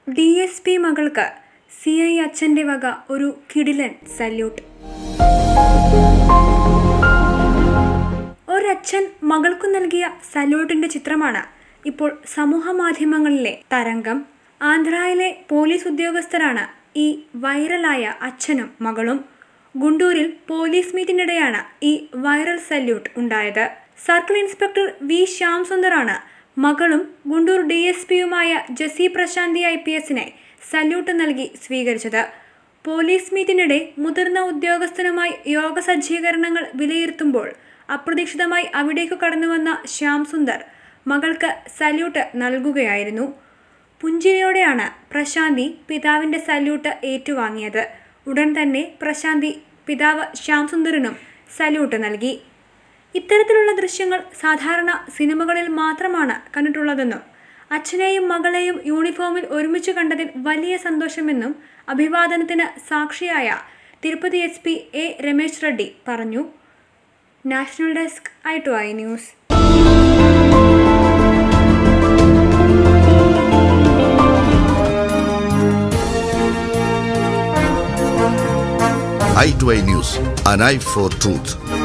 D S P മകൾക്ക് C I അച്ഛന്റെ വക ഒരു കിടിലൻ സല്യൂട്ട് ഒരച്ഛൻ മകൾക്കു നൽകിയ സല്യൂട്ടിന്റെ ചിത്രമാണ് ഇപ്പോൾ സമൂഹ മാധ്യമങ്ങളിലെ തരംഗം ആന്ധ്രയിലെ പോലീസ് ഉദ്യോഗസ്ഥരാണ് ഈ വൈറലായ അച്ഛനും മകളും ഗുണ്ടൂരിൽ പോലീസ് മീറ്റിനിടെയാണ് ഈ വൈറൽ സല്യൂട്ട് ഉണ്ടായത് സർക്കിൾ ഇൻസ്പെക്ടർ വി ശ്യാം സുന്ദറാണ് മകളും ഗുണ്ടൂർ ഡി എസ് പിയുമായ ജസി പ്രശാന്തി ഐ പി എസിനെ സല്യൂട്ട് നൽകി സ്വീകരിച്ചത് പോലീസ് മീറ്റിനിടെ മുതിർന്ന ഉദ്യോഗസ്ഥനുമായി യോഗ സജ്ജീകരണങ്ങൾ വിലയിരുത്തുമ്പോൾ അപ്രതീക്ഷിതമായി അവിടേക്ക് കടന്നുവന്ന ശ്യാം സുന്ദർ മകൾക്ക് സല്യൂട്ട് നൽകുകയായിരുന്നു പുഞ്ചിരിയോടെയാണ് പ്രശാന്തി പിതാവിന്റെ സല്യൂട്ട് ഏറ്റുവാങ്ങിയത് ഉടൻ തന്നെ പ്രശാന്തി പിതാവ് ശ്യാം സുന്ദറിനും സല്യൂട്ട് നൽകി ഇത്തരത്തിലുള്ള ദൃശ്യങ്ങൾ സാധാരണ സിനിമകളിൽ മാത്രമാണ് കണ്ടിട്ടുള്ളതെന്നും അച്ഛനെയും മകളെയും യൂണിഫോമിൽ ഒരുമിച്ച് കണ്ടതിൽ വലിയ സന്തോഷമെന്നും അഭിവാദനത്തിന് സാക്ഷിയായ Tirupati S P A Ramesh Reddy പറഞ്ഞു national desk I two I news i2i News, an eye for truth.